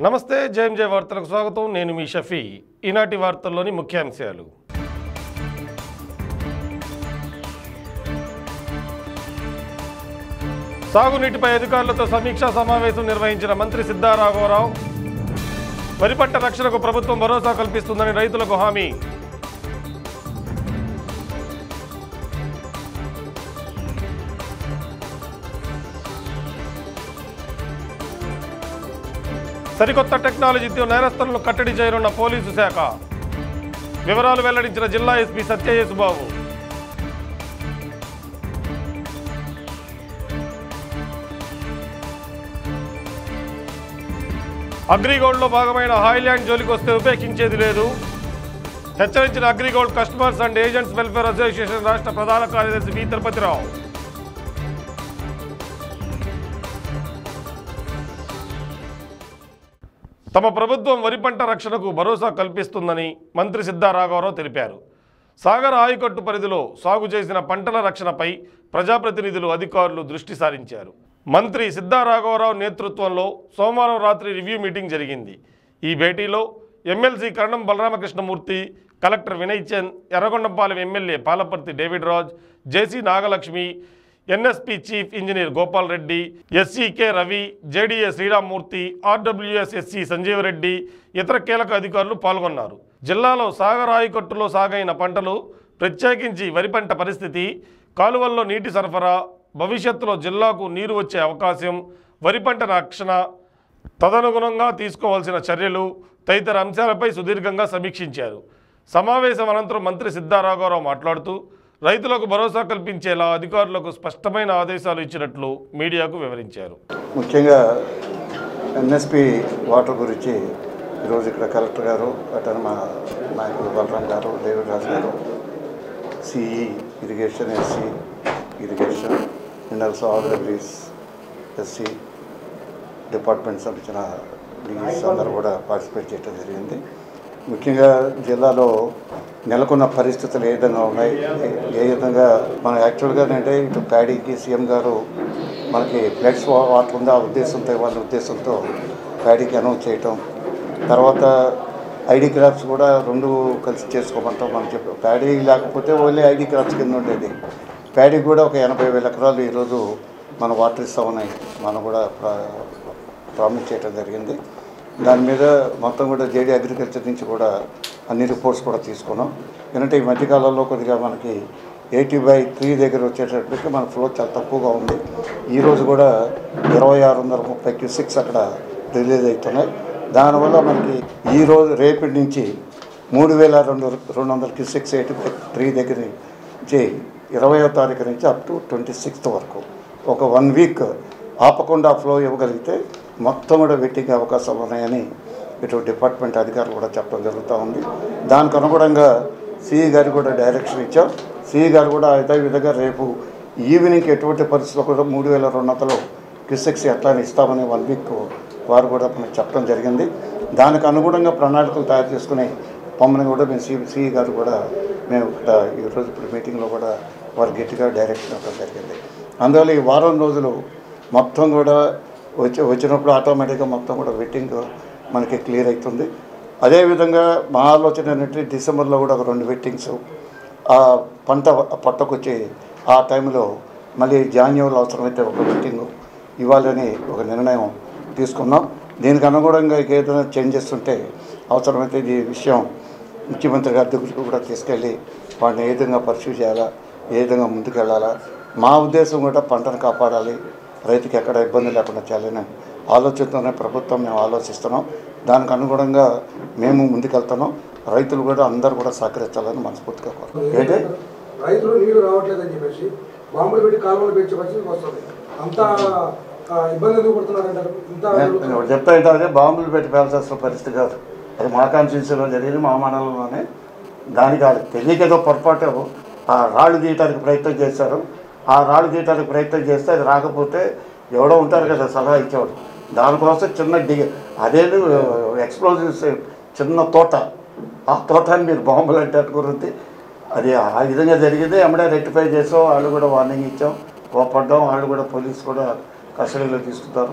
నమస్తే జేఎం జే వార్తలకు స్వాగతం నేను మీ షఫీ ఈనాటి వార్తల్లోని ముఖ్యాంశాలు సాగునీటిపై అధికారులతో సమీక్షా సమావేశం నిర్వహించిన మంత్రి సిద్ధారాఘవరావు వరి పంట రక్షణకు ప్రభుత్వం భరోసా కల్పిస్తుందని రైతులకు హామీ సరికొత్త టెక్నాలజీతో నేరస్తులను కట్టడి చేయనున్న పోలీసు శాఖ వివరాలు వెల్లడించిన జిల్లా ఎస్పీ సత్యయేసుబాబు అగ్రిగోల్డ్లో భాగమైన హాయిల్యాండ్ జోలికి వస్తే ఉపేక్షించేది లేదు హెచ్చరించిన Agrigold customers and agents welfare association రాష్ట్ర ప్రధాన కార్యదర్శి వి తిరుపతిరావు తమ ప్రభుత్వం వరి పంట రక్షణకు భరోసా కల్పిస్తుందని మంత్రి సిద్ధారాఘవరావు తెలిపారు సాగర్ ఆయకట్టు పరిధిలో సాగు చేసిన పంటల రక్షణపై ప్రజాప్రతినిధులు అధికారులు దృష్టి సారించారు మంత్రి సిద్ధారాఘవరావు నేతృత్వంలో సోమవారం రాత్రి రివ్యూ మీటింగ్ జరిగింది ఈ భేటీలో MLC Karanam Balaramakrishnamurthy collector Vinay Chand Yerragondapalem MLA Palaparthi David Raj JC Nagalakshmi NSP chief engineer Gopal Reddy ఎస్సీకే Ravi JDA Sriramamurthy RWS SE Sanjeeva Reddy ఇతర కీలక అధికారులు పాల్గొన్నారు జిల్లాలో సాగర్ ఆయకట్టులో సాగైన పంటలు ప్రత్యేకించి వరి పంట పరిస్థితి కాలువల్లో నీటి సరఫరా భవిష్యత్తులో జిల్లాకు నీరు వచ్చే అవకాశం వరి పంట రక్షణ తదనుగుణంగా తీసుకోవాల్సిన చర్యలు తదితర అంశాలపై సుదీర్ఘంగా సమీక్షించారు సమావేశం అనంతరం మంత్రి సిద్ధారాఘవరావు మాట్లాడుతూ రైతులకు భరోసా కల్పించేలా అధికారులకు స్పష్టమైన ఆదేశాలు ఇచ్చినట్లు మీడియాకు వివరించారు ముఖ్యంగా ఎన్ఎస్పి వాటర్ గురించి ఈరోజు ఇక్కడ కలెక్టర్ గారు అతను మా నాయకుడు బలరాం గారు డేవిడ్ రాజు గారు CE irrigation SE irrigation and also RWS SE department సంబంధించిన డీఈస్ అందరూ కూడా పార్టిసిపేట్ చేయడం జరిగింది ముఖ్యంగా జిల్లాలో నెలకొన్న పరిస్థితులు ఏ విధంగా ఉన్నాయి ఏ- ఏ విధంగా మన యాక్చువల్గా అంటే ఇటు ప్యాడీకి సీఎం గారు మనకి ఫ్లడ్స్ వాటర్ ఉందా ఆ ఉద్దేశంతో వాళ్ళ ఉద్దేశంతో ప్యాడీకి అనౌన్స్ చేయటం తర్వాత ఐడి క్రాప్స్ కూడా రెండు కలిసి చేసుకోమంటాం మనం చెప్పాం ప్యాడీ లేకపోతే ఓన్లీ ఐడి క్రాప్స్ కింద ఉండేది ప్యాడీ కూడా ఒక ఎనభై వేల ఎకరాలు ఈరోజు మన వాటర్ ఇస్తా ఉన్నాయి మనం కూడా ప్రా- ప్రామిస్ చేయడం జరిగింది దాని మీద మొత్తం కూడా జేడీ అగ్రికల్చర్ నుంచి కూడా అన్ని రిపోర్ట్స్ కూడా తీసుకున్నాం ఎందుకంటే ఈ మధ్యకాలంలో కొద్దిగా మనకి ఎయిటీ బై త్రీ దగ్గర వచ్చేటప్పటికి మన ఫ్లో చాలా తక్కువగా ఉంది ఈరోజు కూడా ఇరవై ఆరు వందల ముప్పై క్యూసిక్స్ అక్కడ రిలీజ్ అవుతున్నాయి దానివల్ల మనకి ఈ రోజు రేపటి నుంచి మూడు వేల రెండు రెండు వందల క్యూసిక్స్ ఎయిటీ బై త్రీ దగ్గర నుంచి ఇరవయో తారీఖు నుంచి అప్ టు ట్వంటీ సిక్స్త్ వరకు ఒక వన్ వీక్ ఆపకుండా ఫ్లో ఇవ్వగలిగితే మొత్తం కూడా వెట్టింగ్ అవకాశాలు ఉన్నాయని ఇటు డిపార్ట్మెంట్ అధికారులు కూడా చెప్పడం జరుగుతూ ఉంది దానికి అనుగుణంగా సిఈ గారు కూడా డైరెక్షన్ ఇచ్చాం సిఈ గారు కూడా అదే విధంగా రేపు ఈవినింగ్ ఎటువంటి పరిస్థితుల్లో కూడా మూడు వేల రెండు వందలు క్యూసెక్స్ ఎట్లా ఇస్తామని వన్ వీక్ వారు కూడా మనకు చెప్పడం జరిగింది దానికి అనుగుణంగా ప్రణాళికలు తయారు చేసుకుని పొమ్మని కూడా మేము సి సిఈ గారు కూడా మేము ఇక్కడ ఈరోజు ఇప్పుడు మీటింగ్లో కూడా వారు గట్టిగా డైరెక్షన్ ఇవ్వడం జరిగింది అందువల్ల ఈ వారం రోజులు మొత్తం కూడా వచ్చి వచ్చినప్పుడు ఆటోమేటిక్గా మొత్తం కూడా వెట్టింగ్ మనకి క్లియర్ అవుతుంది అదేవిధంగా మా ఆలోచన ఏంటంటే డిసెంబర్లో కూడా ఒక రెండు వెట్టింగ్స్ ఆ పంట పట్టకొచ్చి ఆ టైంలో మళ్ళీ జాన్యువల్ అవసరమైతే ఒక వెట్టింగ్ ఇవ్వాలని ఒక నిర్ణయం తీసుకున్నాం దీనికి అనుగుణంగా ఇక ఏదైనా చేంజెస్ ఉంటే అవసరమైతే ఈ విషయం ముఖ్యమంత్రి గారి దగ్గరికి కూడా తీసుకెళ్ళి వాడిని ఏ విధంగా పర్సూ చేయాలా ఏ విధంగా ముందుకెళ్ళాలా మా ఉద్దేశం కూడా పంటను కాపాడాలి రైతుకి ఎక్కడ ఇబ్బంది లేకుండా చేయాలని ఆలోచనతోనే ప్రభుత్వం మేము ఆలోచిస్తున్నాం దానికి అనుగుణంగా మేము ముందుకెళ్తున్నాం రైతులు కూడా అందరూ కూడా సహకరించాలని మనస్ఫూర్తిగా కోరు ఏంటి రైతులు నీళ్లు రావట్లేదని చెప్పేసి బాంబులు పెట్టి కాలువలు పెంచే పరిస్థితి వస్తుంది అంత ఆ, ఇబ్బంది ఎందుకు పడుతున్నారంటారు ఇంత నేను నేను ఒకటి చెప్తా ఏంటంటే బాంబులు పెట్టి పేల్చాల్సిన పరిస్థితి కాదు అది మా కాన్స్టిట్యూన్సీలో జరిగింది మా మండలంలోనే దానికి అది తెలియకేదో పొరపాటు ఆ రాళ్ళు తీయటానికి ప్రయత్నం చేశారు ఆ రాళ్ళు తీయటానికి ప్రయత్నం చేస్తే అది రాకపోతే ఎవడో ఉంటారు కదా సలహా ఇచ్చేవాడు దానికోసం చిన్న డి అదేది ఎక్స్ప్లోజివ్స్ చిన్న తోట ఆ తోటని మీరు బాంబులు అంటే అనుకున్నది అది ఆ విధంగా జరిగింది ఎమ్మడే రెక్టిఫై చేసాం వాళ్ళు కూడా వార్నింగ్ ఇచ్చాం కోపడ్డాం వాళ్ళు కూడా పోలీస్ కూడా కస్టడీలో తీసుకుంటారు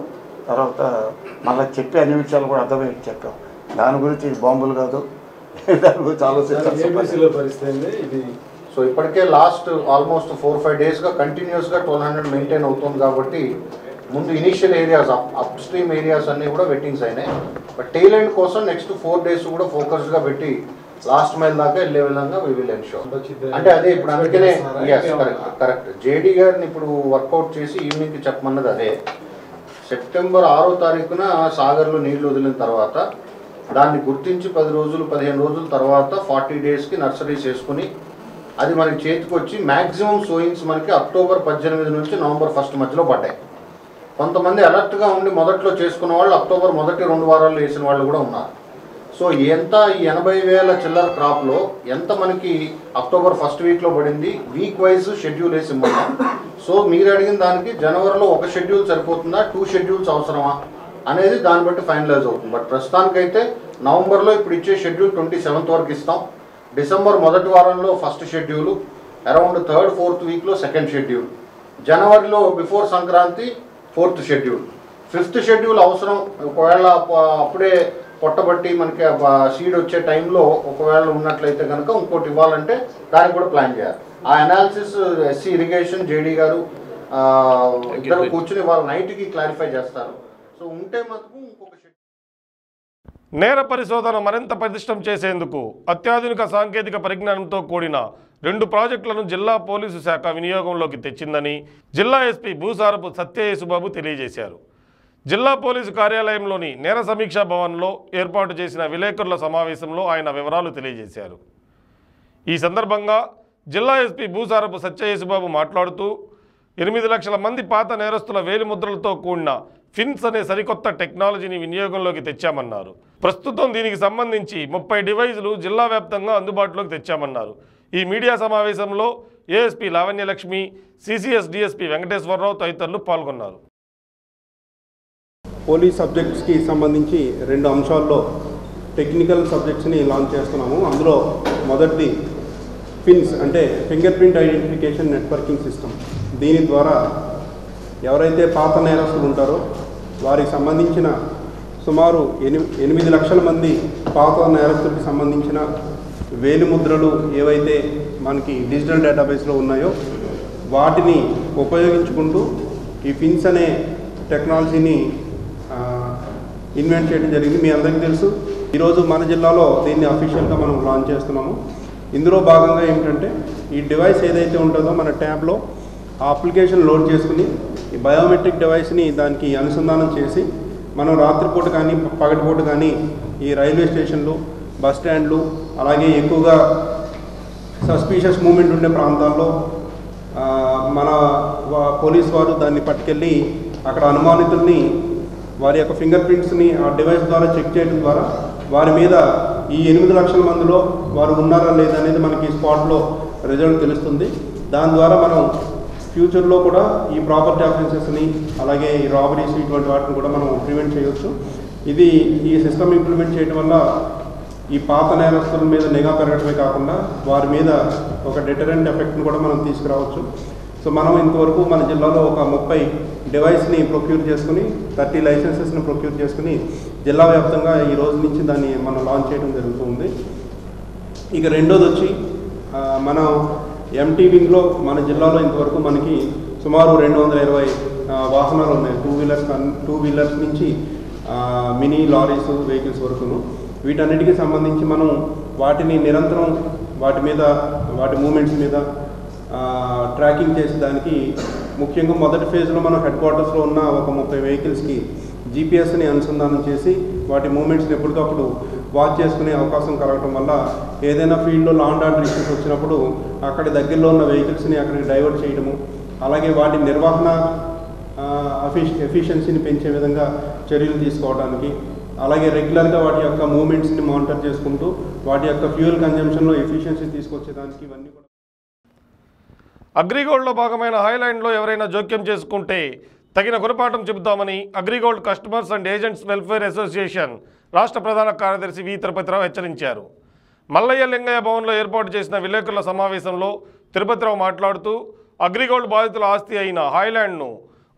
తర్వాత మళ్ళీ చెప్పే అన్ని విషయాలు కూడా అర్థమయ్యి చెప్పాం దాని గురించి ఇది బాంబులు కాదు దాని గురించి ఆలోచించాల్సిన పని. ఏబీసీలో పరిస్థితి ఏంది ఇది సో ఇప్పటికే లాస్ట్ ఆల్మోస్ట్ ఫోర్ ఫైవ్ డేస్గా కంటిన్యూస్గా ట్వెల్వ్ హండ్రెడ్ మెయింటైన్ అవుతుంది కాబట్టి ముందు initial areas upstream areas అన్నీ కూడా వెట్టింగ్స్ అయినాయి బట్ టైల్ ఎండ్ కోసం నెక్స్ట్ ఫోర్ డేస్ కూడా ఫోకస్డ్గా పెట్టి లాస్ట్ మైల్ దాకా వెళ్ళే విధంగా వి విల్ ఎన్షోర్ అంటే అదే ఇప్పుడు అందుకనే కరెక్ట్ కరెక్ట్ జేడీ గారిని ఇప్పుడు వర్కౌట్ చేసి ఈవినింగ్కి చెప్పమన్నది అదే సెప్టెంబర్ ఆరో తారీఖున సాగర్లో నీళ్లు వదిలిన తర్వాత దాన్ని గుర్తించి పది రోజులు పదిహేను రోజుల తర్వాత ఫార్టీ డేస్కి నర్సరీస్ వేసుకుని అది మనకి చేతికి వచ్చి మ్యాక్సిమం సోయింగ్స్ మనకి అక్టోబర్ పద్దెనిమిది నుంచి నవంబర్ ఫస్ట్ మధ్యలో పడ్డాయి కొంతమంది అలర్ట్గా ఉండి మొదట్లో చేసుకున్న వాళ్ళు అక్టోబర్ మొదటి రెండు వారాల్లో వేసిన వాళ్ళు కూడా ఉన్నారు సో ఎంత ఈ ఎనభై వేల చిల్లర క్రాప్లో ఎంత మనకి అక్టోబర్ ఫస్ట్ వీక్లో పడింది వీక్ వైజ్ షెడ్యూల్ వేసి ఇమ్మన్నాం సో మీరు అడిగిన దానికి జనవరిలో ఒక షెడ్యూల్ సరిపోతుందా టూ షెడ్యూల్స్ అవసరమా అనేది దాన్ని బట్టి ఫైనలైజ్ అవుతుంది బట్ ప్రస్తుతానికైతే నవంబర్లో ఇప్పుడు ఇచ్చే షెడ్యూల్ ట్వంటీ సెవెంత్ వరకు ఇస్తాం డిసెంబర్ మొదటి వారంలో first schedule around third fourth వీక్లో సెకండ్ షెడ్యూల్ జనవరిలో before Sankranti fourth schedule fifth schedule అవసరం ఒకవేళ ప- అప్పుడే పొట్టబట్టి మనకి సీడ్ వచ్చే టైంలో ఒకవేళ ఉన్నట్లయితే కనుక ఇంకోటి ఇవ్వాలంటే దానికి కూడా ప్లాన్ చేయాలి ఆ అనాలిసిస్ ఎస్సీ ఇరిగేషన్ జేడీ గారు ఆ, ఇద్దరు కూర్చుని వాళ్ళ నైట్కి క్లారిఫై చేస్తారు సో ఉంటే మటుకు ఇంకొక షెడ్యూల్ నేర పరిశోధన మరింత పటిష్టం చేసేందుకు అత్యాధునిక సాంకేతిక పరిజ్ఞానంతో కూడిన రెండు ప్రాజెక్టులను జిల్లా పోలీసు శాఖ వినియోగంలోకి తెచ్చిందని జిల్లా ఎస్పీ భూసారపు సత్యయేసుబాబు తెలియజేశారు జిల్లా పోలీసు కార్యాలయంలోని నేర సమీక్షా భవన్లో ఏర్పాటు చేసిన విలేకరుల సమావేశంలో ఆయన వివరాలు తెలియజేశారు ఈ సందర్భంగా జిల్లా ఎస్పీ భూసారపు సత్యయేసుబాబు మాట్లాడుతూ ఎనిమిది లక్షల మంది పాత నేరస్తుల వేలిముద్రలతో కూడిన ఫిన్స్ అనే సరికొత్త టెక్నాలజీని వినియోగంలోకి తెచ్చామన్నారు ప్రస్తుతం దీనికి సంబంధించి ముప్పై డివైజులు జిల్లా వ్యాప్తంగా అందుబాటులోకి తెచ్చామన్నారు ఈ మీడియా సమావేశంలో ASP Lavanyalakshmi CCS DSP Venkateswara Rao తదితరులు పాల్గొన్నారు పోలీస్ సబ్జెక్ట్స్కి సంబంధించి రెండు అంశాల్లో టెక్నికల్ సబ్జెక్ట్స్ని లాంచ్ చేస్తున్నాము అందులో మొదటిది పిన్స్ అంటే fingerprint identification networking system దీని ద్వారా ఎవరైతే పాత నేరస్తులు ఉంటారో వారికి సంబంధించిన సుమారు ఎని ఎనిమిది లక్షల మంది పాత నేరస్తులకు సంబంధించిన వేలిముద్రలు ఏవైతే మనకి డిజిటల్ డేటాబేస్లో ఉన్నాయో వాటిని ఉపయోగించుకుంటూ ఈ పిన్స్ అనే టెక్నాలజీని ఆ, ఇన్వెంట్ చేయడం జరిగింది మీ అందరికీ తెలుసు ఈరోజు మన జిల్లాలో దీన్ని అఫీషియల్గా మనం లాంచ్ చేస్తున్నాము ఇందులో భాగంగా ఏమిటంటే ఈ డివైస్ ఏదైతే ఉంటుందో మన ట్యాబ్లో ఆ అప్లికేషన్ లోడ్ చేసుకుని ఈ బయోమెట్రిక్ డివైస్ని దానికి అనుసంధానం చేసి మనం రాత్రిపూట కానీ పగటిపూట కానీ ఈ రైల్వే స్టేషన్లు బస్ స్టాండ్లు అలాగే ఎక్కువగా సస్పీషియస్ మూమెంట్ ఉండే ప్రాంతాల్లో ఆ, మన వా- పోలీస్ వారు దాన్ని పట్టుకెళ్ళి అక్కడ అనుమానితుల్ని వారి యొక్క ఫింగర్ ప్రింట్స్ని ఆ డివైస్ ద్వారా చెక్ చేయడం ద్వారా వారి మీద ఈ ఎనిమిది లక్షల మందిలో వారు ఉన్నారా లేదా అనేది మనకి స్పాట్లో రిజల్ట్ తెలుస్తుంది దాని ద్వారా మనం ఫ్యూచర్లో కూడా ఈ ప్రాపర్టీ ఆఫెన్సెస్ని అలాగే ఈ రాబరీస్ ఇటువంటి వాటిని కూడా మనం ప్రివెంట్ చేయొచ్చు ఇది ఈ సిస్టమ్ ఇంప్లిమెంట్ చేయడం వల్ల ఈ పాత నేరస్తుల మీద నిఘా పెరగడమే కాకుండా వారి మీద ఒక డెటరెంట్ ఎఫెక్ట్ని కూడా మనం తీసుకురావచ్చు సో మనం ఇంతవరకు మన జిల్లాలో ఒక ముప్పై డివైస్ని ప్రొక్యూర్ చేసుకుని థర్టీ లైసెన్సెస్ని ప్రొక్యూర్ చేసుకుని జిల్లా వ్యాప్తంగా ఈ రోజు నుంచి దాన్ని మనం లాంచ్ చేయడం జరుగుతుంది ఇక రెండోది వచ్చి ఆ, మనం ఎంటీవింగ్లో మన జిల్లాలో ఇంతవరకు మనకి సుమారు రెండు వందల ఇరవై ఆ, వాహనాలు ఉన్నాయి టూ వీలర్స్ కన్- టూ వీలర్స్ నుంచి ఆ, మినీ లారీస్ వెహికల్స్ వరకును వీటన్నిటికీ సంబంధించి మనం వాటిని నిరంతరం వాటి మీద వాటి మూమెంట్స్ మీద ఆ, ట్రాకింగ్ చేసేదానికి ముఖ్యంగా మొదటి ఫేజ్లో మనం హెడ్ క్వార్టర్స్లో ఉన్న ఒక ముప్పై వెహికల్స్కి జీపీఎస్ని అనుసంధానం చేసి వాటి మూమెంట్స్ని ఎప్పటికప్పుడు వాచ్ చేసుకునే అవకాశం కలగటం వల్ల ఏదైనా ఫీల్డ్లో లాండ్ ఆర్డర్ ఇష్యూస్ వచ్చినప్పుడు అక్కడ దగ్గరలో ఉన్న వెహికల్స్ని అక్కడికి డైవర్ట్ చేయడము అలాగే వాటి నిర్వహణ అఫిష్ ఎఫిషియన్సీని పెంచే విధంగా చర్యలు తీసుకోవడానికి అలాగే రెగ్యులర్గా వాటి యొక్క మూమెంట్స్ని మానిటర్ చేసుకుంటూ వాటి యొక్క ఫ్యూయల్ కన్జంప్షన్లో ఎఫిషియన్సీ తీసుకొచ్చేదానికి ఇవన్నీ కూడా అగ్రిగోల్డ్లో భాగమైన హైలాండ్లో ఎవరైనా జోక్యం చేసుకుంటే తగిన గుణపాఠం చెబుతామని Agrigold customers and agents welfare association రాష్ట్ర ప్రధాన కార్యదర్శి వి తిరుపతిరావు హెచ్చరించారు మల్లయ్య లింగయ్య భవన్లో ఏర్పాటు చేసిన విలేకరుల సమావేశంలో తిరుపతిరావు మాట్లాడుతూ అగ్రిగోల్డ్ బాధితుల ఆస్తి అయిన హైలాండ్ను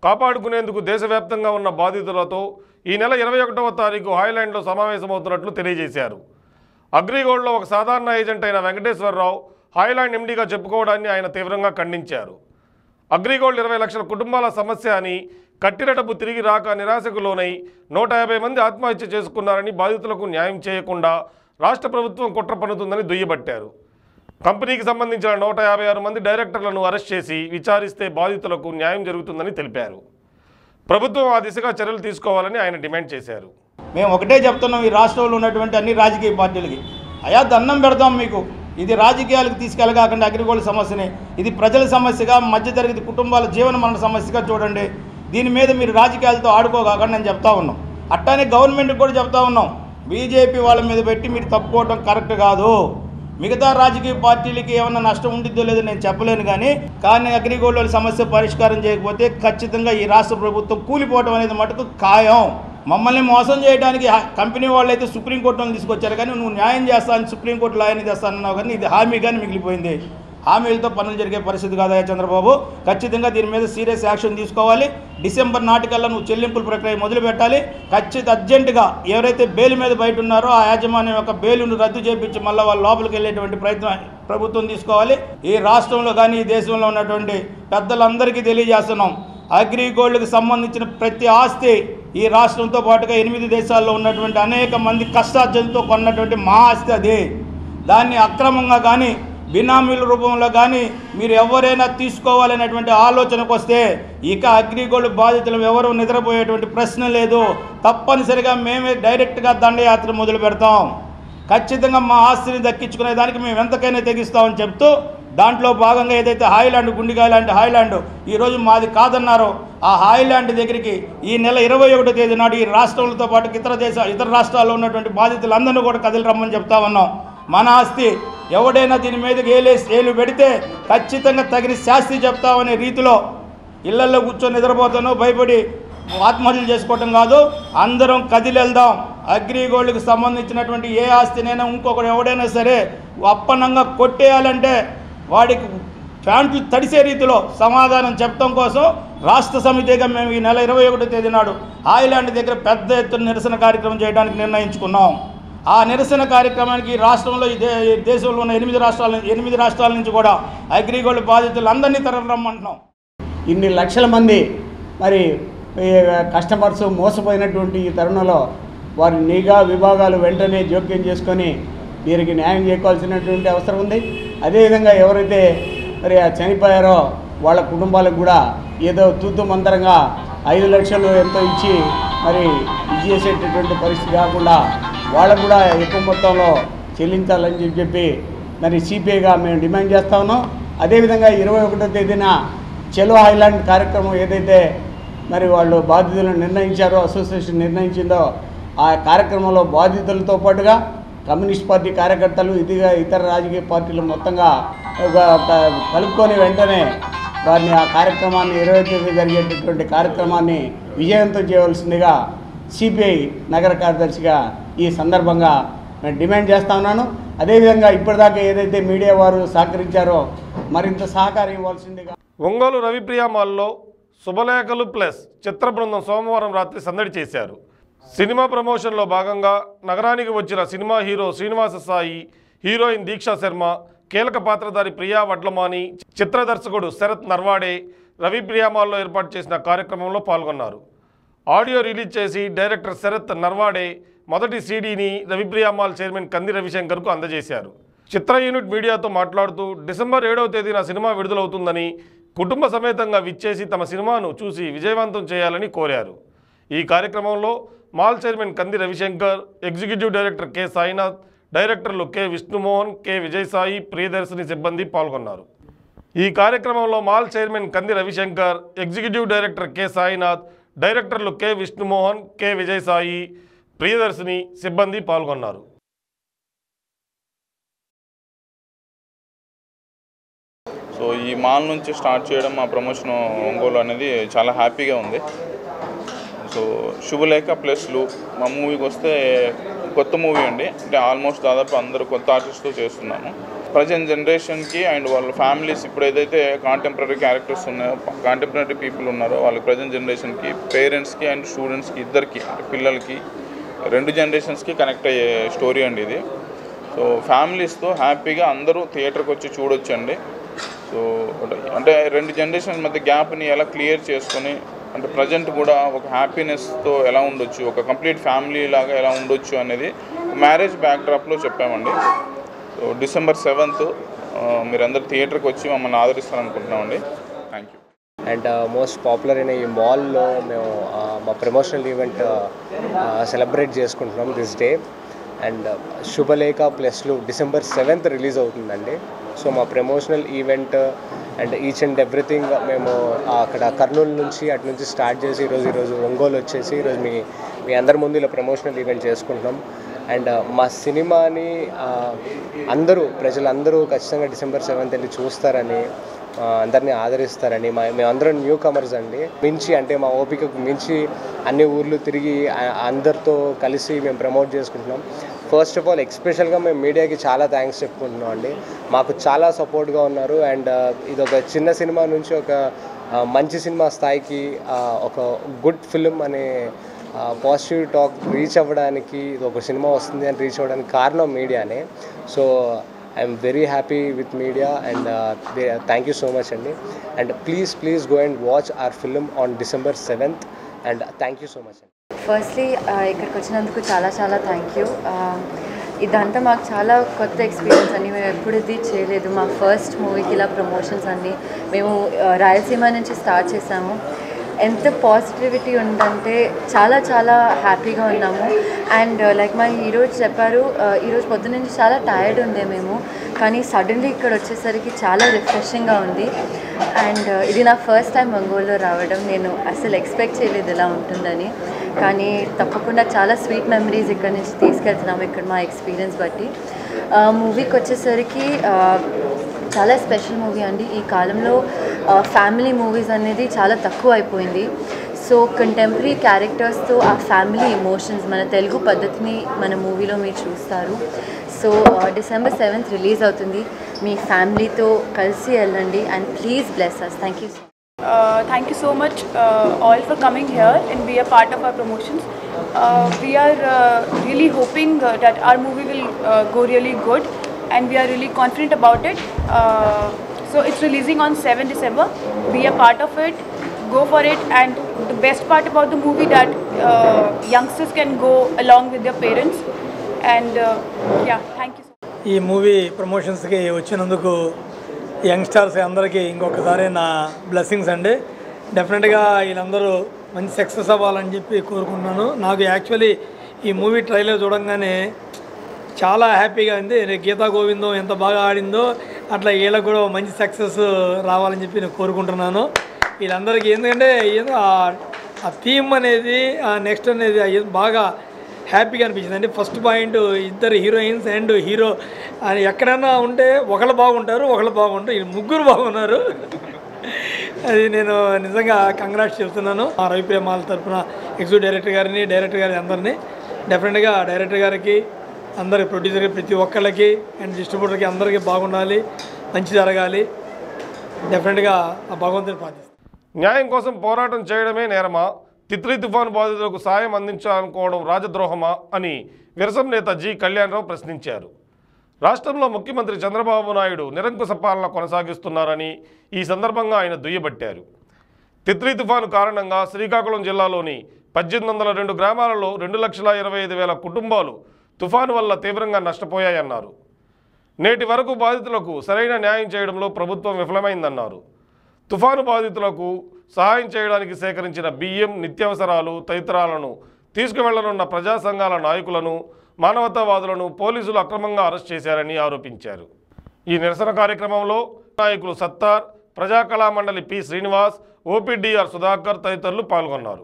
కాపాడుకునేందుకు దేశవ్యాప్తంగా ఉన్న బాధితులతో ఈ నెల ఇరవై ఒకటవ తారీఖు హాయ్లాండ్లో సమావేశమవుతున్నట్లు తెలియజేశారు అగ్రిగోల్డ్లో ఒక సాధారణ ఏజెంట్ అయిన వెంకటేశ్వరరావు హాయ్లాండ్ ఎండీగా చెప్పుకోవడాన్ని ఆయన తీవ్రంగా ఖండించారు అగ్రిగోల్డ్ ఇరవై లక్షల కుటుంబాల సమస్య అని కట్టిన డబ్బు తిరిగి రాక నిరాశకు లోనై నూట యాభై మంది ఆత్మహత్య చేసుకున్నారని బాధితులకు న్యాయం చేయకుండా రాష్ట్ర ప్రభుత్వం కుట్ర పన్నుతుందని దుయ్యబట్టారు కంపెనీకి సంబంధించిన నూట యాభై ఆరు మంది డైరెక్టర్లను అరెస్ట్ చేసి విచారిస్తే బాధితులకు న్యాయం జరుగుతుందని తెలిపారు ప్రభుత్వం ఆ దిశగా చర్యలు తీసుకోవాలని ఆయన డిమాండ్ చేశారు మేము ఒకటే చెప్తున్నాం ఈ రాష్ట్రంలో ఉన్నటువంటి అన్ని రాజకీయ పార్టీలకి అయా దండం పెడతాం మీకు ఇది రాజకీయాలకు తీసుకెళ్ళగాకుండా అగ్రిగోల్డ్ సమస్యని ఇది ప్రజల సమస్యగా మధ్యతరగతి కుటుంబాల జీవన మరణ సమస్యగా చూడండి దీని మీద మీరు రాజకీయాలతో ఆడుకోగాకండి అని చెప్తా ఉన్నాం అట్టానే గవర్నమెంట్కి కూడా చెప్తా ఉన్నాం బీజేపీ వాళ్ళ మీద పెట్టి మీరు తప్పుకోవడం కరెక్ట్ కాదు మిగతా రాజకీయ పార్టీలకి ఏమన్నా నష్టం ఉండిద్దో లేదో నేను చెప్పలేను కానీ కానీ అగ్రిగోల్డ్ వాళ్ళ సమస్య పరిష్కారం చేయకపోతే ఖచ్చితంగా ఈ రాష్ట్ర ప్రభుత్వం కూలిపోవడం అనేది మటుకు ఖాయం మమ్మల్ని మోసం చేయడానికి హా- కంపెనీ వాళ్ళు అయితే సుప్రీంకోర్టును తీసుకొచ్చారు కానీ నువ్వు న్యాయం చేస్తాను సుప్రీంకోర్టు లాయని చేస్తానన్నావు కానీ ఇది హామీ కానీ మిగిలిపోయింది హామీలతో పనులు జరిగే పరిస్థితి కాదయ్యా చంద్రబాబు ఖచ్చితంగా దీని మీద సీరియస్ యాక్షన్ తీసుకోవాలి డిసెంబర్ నాటికల్లా నువ్వు చెల్లింపుల ప్రక్రియ మొదలు పెట్టాలి ఖచ్చిత అర్జెంటుగా ఎవరైతే బెయిల్ మీద బయట ఉన్నారో ఆ యాజమాన్యం యొక్క బెయిల్ను రద్దు చేపించి మళ్ళీ వాళ్ళ లోపలికి వెళ్ళేటువంటి ప్రయత్నం ప్రభుత్వం తీసుకోవాలి ఈ రాష్ట్రంలో కానీ ఈ దేశంలో ఉన్నటువంటి పెద్దలందరికీ తెలియజేస్తున్నాం అగ్రిగోల్డ్కి సంబంధించిన ప్రతి ఆస్తి ఈ రాష్ట్రంతో పాటుగా ఎనిమిది దేశాల్లో ఉన్నటువంటి అనేక మంది కష్టార్జనతో కొన్నటువంటి మా ఆస్తి అది దాన్ని అక్రమంగా కానీ బినామీల రూపంలో కానీ మీరు ఎవరైనా తీసుకోవాలనేటువంటి ఆలోచనకు వస్తే ఇక అగ్రిగోల్డ్ బాధితులు ఎవరు నిద్రపోయేటువంటి ప్రశ్న లేదు తప్పనిసరిగా మేమే డైరెక్ట్గా దండయాత్ర మొదలు పెడతాం ఖచ్చితంగా మా ఆస్తిని దక్కించుకునే దానికి మేము ఎంతకైనా తెగిస్తామని చెప్తూ దాంట్లో భాగంగా ఏదైతే హాయిలాండ్ గుండికాయ లాంటి హాయిలాండ్ ఈరోజు మాది కాదన్నారో ఆ హాయిలాండ్ దగ్గరికి ఈ నెల ఇరవై ఒకటో తేదీ నాడు ఈ రాష్ట్రాలతో పాటు ఇతర దేశ ఇతర రాష్ట్రాల్లో ఉన్నటువంటి బాధితులందరినీ కూడా కదిలి రమ్మని చెప్తా ఉన్నాం మన ఆస్తి ఎవడైనా దీని మీదకి ఏలేసి ఏలు పెడితే ఖచ్చితంగా తగిన శాస్తి చెప్తామనే రీతిలో ఇళ్లల్లో కూర్చొని నిద్రపోతానో భయపడి ఆత్మహత్యలు చేసుకోవటం కాదు అందరం కదిలి వెళ్దాం అగ్రిగోల్డ్కి సంబంధించినటువంటి ఏ ఆస్తినైనా ఇంకొకడు ఎవడైనా సరే అప్పనంగా కొట్టేయాలంటే వాడికి ప్యాంట్లు తడిసే రీతిలో సమాధానం చెప్పడం కోసం రాష్ట్ర సమితిగా మేము ఈ నెల ఇరవై ఒకటో తేదీ నాడు హాయిలాండ్ దగ్గర పెద్ద ఎత్తున నిరసన కార్యక్రమం చేయడానికి నిర్ణయించుకున్నాం ఆ నిరసన కార్యక్రమానికి ఈ రాష్ట్రంలో ఈ దే- ఈ దేశంలో ఉన్న ఎనిమిది రాష్ట్రాల ఎనిమిది రాష్ట్రాల నుంచి కూడా అగ్రిగోల్డ్ బాధితులందరినీ తరలిరమ్మంటున్నాం ఇన్ని లక్షల మంది మరి ఈ కస్టమర్స్ మోసపోయినటువంటి ఈ తరుణంలో వారి నిఘా విభాగాలు వెంటనే జోక్యం చేసుకొని వీరికి న్యాయం చేయవలసినటువంటి అవసరం ఉంది అదేవిధంగా ఎవరైతే మరి ఆ చనిపోయారో వాళ్ళ కుటుంబాలకు కూడా ఏదో తూతు మంతరంగా ఐదు లక్షలు ఎంతో ఇచ్చి మరి ఇది చేసేటటువంటి పరిస్థితి కాకుండా వాళ్ళకు కూడా ఎక్కువ మొత్తంలో చెల్లించాలని చెప్పి చెప్పి మరి సిపిఐగా మేము డిమాండ్ చేస్తా ఉన్నాం అదేవిధంగా ఇరవై ఒకటో తేదీన చెలో ఐలాండ్ కార్యక్రమం ఏదైతే మరి వాళ్ళు బాధితులను నిర్ణయించారో అసోసియేషన్ నిర్ణయించిందో ఆ కార్యక్రమంలో బాధితులతో పాటుగా కమ్యూనిస్ట్ పార్టీ కార్యకర్తలు ఇదిగా ఇతర రాజకీయ పార్టీలు మొత్తంగా ఒక ఒక కలుపుకొని వెంటనే వారిని ఆ కార్యక్రమాన్ని ఇరవై తేదీ జరిగేటటువంటి కార్యక్రమాన్ని విజయవంతం చేయవలసిందిగా సిపిఐ నగర కార్యదర్శిగా ఈ సందర్భంగా నేను డిమాండ్ చేస్తా ఉన్నాను అదేవిధంగా ఇప్పటిదాకా ఏదైతే మీడియా వారు సహకరించారో మరింత సహకారం ఇవ్వాల్సిందిగా ఒంగోలు రవిప్రియ మాల్లో శుభలేఖలు ప్లస్ చిత్ర బృందం సోమవారం రాత్రి సందడి చేశారు సినిమా ప్రమోషన్లో భాగంగా నగరానికి వచ్చిన cinema hero Srinivasa Sai heroine Diksha Sharma కీలక పాత్రధారి ప్రియా వడ్లమాని చిత్ర దర్శకుడు శరత్ నర్వాడే రవిప్రియ మాల్లో ఏర్పాటు చేసిన కార్యక్రమంలో పాల్గొన్నారు ఆడియో రిలీజ్ చేసి డైరెక్టర్ శరత్ నర్వాడే మొదటి సీడీని రవిప్రియ మాల్ చైర్మన్ కంది రవిశంకర్కు అందజేశారు చిత్ర యూనిట్ మీడియాతో మాట్లాడుతూ డిసెంబర్ ఏడవ తేదీన సినిమా విడుదలవుతుందని కుటుంబ సమేతంగా విచ్చేసి తమ సినిమాను చూసి విజయవంతం చేయాలని కోరారు ఈ కార్యక్రమంలో mall chairman Kandi Ravishankar executive director K Sainath డైరెక్టర్లు కె విష్ణుమోహన్ కె విజయసాయి ప్రియదర్శిని సిబ్బంది పాల్గొన్నారు ఈ కార్యక్రమంలో mall chairman Kandi Ravishankar executive director K Sainath డైరెక్టర్లు కె విష్ణుమోహన్ కె విజయసాయి ప్రియదర్శిని సిబ్బంది పాల్గొన్నారు సో ఈ మాల్ నుంచి స్టార్ట్ చేయడం మా ప్రమోషన్ ఒంగోలు అనేది చాలా హ్యాపీగా ఉంది సో శుభలేఖ ప్లస్ లు మా మూవీకి వస్తే కొత్త మూవీ అండి అంటే ఆల్మోస్ట్ దాదాపు అందరూ కొత్త ఆర్టిస్ట్తో చేస్తున్నాము ప్రజెంట్ జనరేషన్కి అండ్ వాళ్ళ ఫ్యామిలీస్ ఇప్పుడు ఏదైతే కాంటెంపరీ క్యారెక్టర్స్ ఉన్నాయో కాంటెంపరీ పీపుల్ ఉన్నారో వాళ్ళ ప్రజెంట్ జనరేషన్కి పేరెంట్స్కి అండ్ స్టూడెంట్స్కి ఇద్దరికి అంటే పిల్లలకి రెండు జనరేషన్స్కి కనెక్ట్ అయ్యే స్టోరీ అండి ఇది సో ఫ్యామిలీస్తో హ్యాపీగా అందరూ థియేటర్కి వచ్చి చూడొచ్చండి సో అంటే రెండు జనరేషన్స్ మధ్య గ్యాప్ని ఎలా క్లియర్ చేసుకొని అంటే ప్రజెంట్ కూడా ఒక హ్యాపీనెస్తో ఎలా ఉండొచ్చు ఒక కంప్లీట్ ఫ్యామిలీ లాగా ఎలా ఉండొచ్చు అనేది మ్యారేజ్ బ్యాక్డ్రాప్లో చెప్పామండి సో డిసెంబర్ సెవెంత్ మీరందరూ థియేటర్కి వచ్చి మమ్మల్ని ఆదరిస్తారనుకుంటున్నామండి thank you and most popular అయిన ఈ మాల్లో మేము ఆ, మా ప్రమోషనల్ ఈవెంట్ సెలబ్రేట్ చేసుకుంటున్నాం దిస్ డే అండ్ శుభలేఖ ప్లస్లు డిసెంబర్ సెవెంత్ రిలీజ్ అవుతుందండి సో మా promotional event and each and everything మేము అక్కడ కర్నూలు నుంచి అటు నుంచి స్టార్ట్ చేసి ఈరోజు ఈరోజు ఒంగోలు వచ్చేసి ఈరోజు మీ మీ అందరి ముందు ఇలా ప్రమోషనల్ ఈవెంట్ చేసుకుంటున్నాం అండ్ మా సినిమాని ఆ, అందరూ ప్రజలందరూ ఖచ్చితంగా డిసెంబర్ సెవెంత్ వెళ్ళి చూస్తారని ఆ, అందరినీ ఆదరిస్తారని మా మేమందరం న్యూ కమర్స్ అండి మించి అంటే మా ఓపికకు మించి అన్ని ఊర్లు తిరిగి ఆ- అందరితో కలిసి మేము ప్రమోట్ చేసుకుంటున్నాం ఫస్ట్ ఆఫ్ ఆల్ ఎక్స్పెషల్గా మేము మీడియాకి చాలా థ్యాంక్స్ చెప్పుకుంటున్నాం అండి మాకు చాలా సపోర్ట్గా ఉన్నారు అండ్ ఇది ఒక చిన్న సినిమా నుంచి ఒక ఆ, మంచి సినిమా స్థాయికి ఆ, ఒక గుడ్ ఫిల్మ్ అనే పాజిటివ్ టాక్ రీచ్ అవ్వడానికి ఇది ఒక సినిమా వస్తుంది అని రీచ్ అవ్వడానికి కారణం మీడియానే so I'm very happy with media and thank you so much అండి and please please go and watch our film on December seventh and thank you so much అండి ఫస్ట్లీ ఇక్కడికి వచ్చినందుకు చాలా చాలా థ్యాంక్ యూ ఇదంతా మాకు చాలా కొత్త ఎక్స్పీరియన్స్ అండి మేము ఎప్పుడు ఇది చేయలేదు మా ఫస్ట్ మూవీకి ఇలా ప్రమోషన్స్ అన్నీ మేము ఆ, రాయలసీమ నుంచి స్టార్ట్ చేసాము ఎంత పాజిటివిటీ ఉందంటే చాలా చాలా హ్యాపీగా ఉన్నాము అండ్ లైక్ మా హీరో చెప్పారు ఆ, ఈరోజు పొద్దున్న నుంచి చాలా టైర్డ్ ఉండే మేము కానీ సడన్లీ ఇక్కడ వచ్చేసరికి చాలా రిఫ్రెషింగ్గా ఉంది అండ్ ఇది నా ఫస్ట్ టైం ఒంగోలులో రావడం నేను అసలు ఎక్స్పెక్ట్ చేయలేదు ఇలా ఉంటుందని కానీ తప్పకుండా చాలా స్వీట్ మెమరీస్ ఇక్కడ నుంచి తీసుకెళ్తున్నాము ఇక్కడ మా ఎక్స్పీరియన్స్ బట్టి మూవీకి వచ్చేసరికి ఆ, చాలా స్పెషల్ మూవీ అండి ఈ కాలంలో ఫ్యామిలీ మూవీస్ అనేది చాలా తక్కువ అయిపోయింది సో కంటెంపరీ క్యారెక్టర్స్తో ఆ ఫ్యామిలీ ఎమోషన్స్ మన తెలుగు పద్ధతిని మన మూవీలో మీరు చూస్తారు సో డిసెంబర్ సెవెంత్ రిలీజ్ అవుతుంది మీ ఫ్యామిలీతో కలిసి వెళ్ళండి and please bless us thank you so Uh, thank you so much uh, all for coming here and be a part of our promotions. Uh, we are uh, really hoping uh, that our movie will uh, go really good and we are really confident about it. Uh, so it's releasing on 7 December. Be a part of it, go for it and the best part about the movie that uh, youngsters can go along with their parents and uh, yeah, thank you so much. ఈ movie ప్రమోషన్స్కి వచ్చినందుకు youngsters అందరికీ ఇంకొకసారి నా blessings అండి డెఫినెట్గా వీళ్ళందరూ మంచి సక్సెస్ అవ్వాలని చెప్పి కోరుకుంటున్నాను నాకు యాక్చువల్లీ ఈ మూవీ ట్రైలర్ చూడంగానే చాలా హ్యాపీగా ఉంది రే గీతా గోవిందం ఎంత బాగా ఆడిందో అట్లా వీళ్ళకి కూడా మంచి సక్సెస్ రావాలని చెప్పి నేను కోరుకుంటున్నాను వీళ్ళందరికీ ఎందుకంటే ఏదో ఆ- ఆ థీమ్ అనేది ఆ నెక్స్ట్ అనేది ఆ ఏదో బాగా హ్యాపీగా అనిపించింది అంటే ఫస్ట్ పాయింట్ ఇద్దరు హీరోయిన్స్ అండ్ హీరో అని ఎక్కడైనా ఉంటే ఒకళ్ళు బాగుంటారు ఒకళ్ళు బాగుంటారు ఈ ముగ్గురు బాగున్నారు అది నేను నిజంగా కంగ్రాట్స్ చెప్తున్నాను మా రవి ప్రేమాల తరఫున ఎగ్జిక్యూటివ్ డైరెక్టర్ గారిని డైరెక్టర్ గారి అందరినీ డెఫినెట్గా డైరెక్టర్ గారికి అందరి ప్రొడ్యూసర్కి ప్రతి ఒక్కళ్ళకి అండ్ డిస్ట్రిబ్యూటర్కి అందరికీ బాగుండాలి మంచి జరగాలి డెఫినెట్గా ఆ భగవంతుని ప్రార్థిస్తాను న్యాయం కోసం పోరాటం చేయడమే నేరమా తిత్లీ తుఫాను బాధితులకు సాయం అందించాలనుకోవడం రాజద్రోహమా అని విరసం నేత జి కళ్యాణరావు ప్రశ్నించారు రాష్ట్రంలో ముఖ్యమంత్రి చంద్రబాబు నాయుడు నిరంకుశ పాలన కొనసాగిస్తున్నారని ఈ సందర్భంగా ఆయన దుయ్యబట్టారు తిత్లీ తుఫాను కారణంగా శ్రీకాకుళం జిల్లాలోని పద్దెనిమిది వందల రెండు గ్రామాలలో రెండు లక్షల ఇరవై ఐదు వేల కుటుంబాలు తుఫాను వల్ల తీవ్రంగా నష్టపోయాయన్నారు నేటి వరకు బాధితులకు సరైన న్యాయం చేయడంలో ప్రభుత్వం విఫలమైందన్నారు తుఫాను బాధితులకు సహాయం చేయడానికి సేకరించిన బియ్యం నిత్యావసరాలు తదితరాలను తీసుకువెళ్లనున్న ప్రజా సంఘాల నాయకులను మానవతావాదులను పోలీసులు అక్రమంగా అరెస్ట్ చేశారని ఆరోపించారు ఈ నిరసన కార్యక్రమంలో నాయకులు సత్తార్ ప్రజా కళా మండలి పి శ్రీనివాస్ ఓపీడీఆర్ సుధాకర్ తదితరులు పాల్గొన్నారు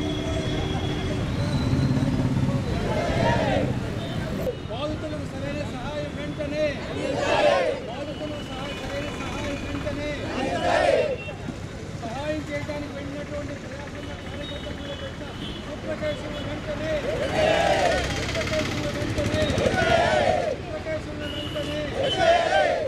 బాధితులకు సరైన సహాయం వెంటనే బాధితులకు సహాయ సరైన సహాయం వెంటనే సహాయం చేయడానికి వెళ్ళినటువంటి ప్రయాసంలో కార్యకర్తల మీద పెట్టిన కుట్ర కేసులను వెంటనే కుట్ర కేసులను వెంటనే కుట్ర కేసులను వెంటనే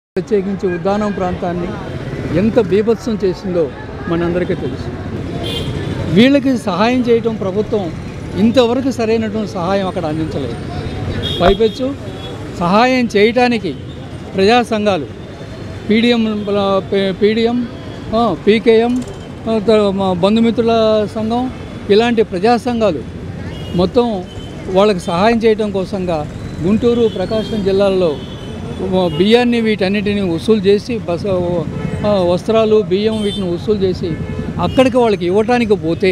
ప్రత్యేకించి ఉద్దానం ప్రాంతాన్ని ఎంత బీభత్సం చేసిందో మనందరికీ తెలుసు వీళ్ళకి సహాయం చేయటం ప్రభుత్వం ఇంతవరకు సరైనటువంటి సహాయం అక్కడ అందించలేదు పైపెచ్చు సహాయం చేయటానికి ప్రజా సంఘాలు పీడిఎం పీడిఎం పీకేఎం బంధుమిత్రుల సంఘం ఇలాంటి ప్రజా సంఘాలు మొత్తం వాళ్ళకి సహాయం చేయటం కోసంగా గుంటూరు ప్రకాశం జిల్లాల్లో బియ్యాన్ని వీటన్నిటిని వసూలు చేసి బస ఆ, వస్త్రాలు బియ్యం వీటిని వసూలు చేసి అక్కడికి వాళ్ళకి ఇవ్వటానికి పోతే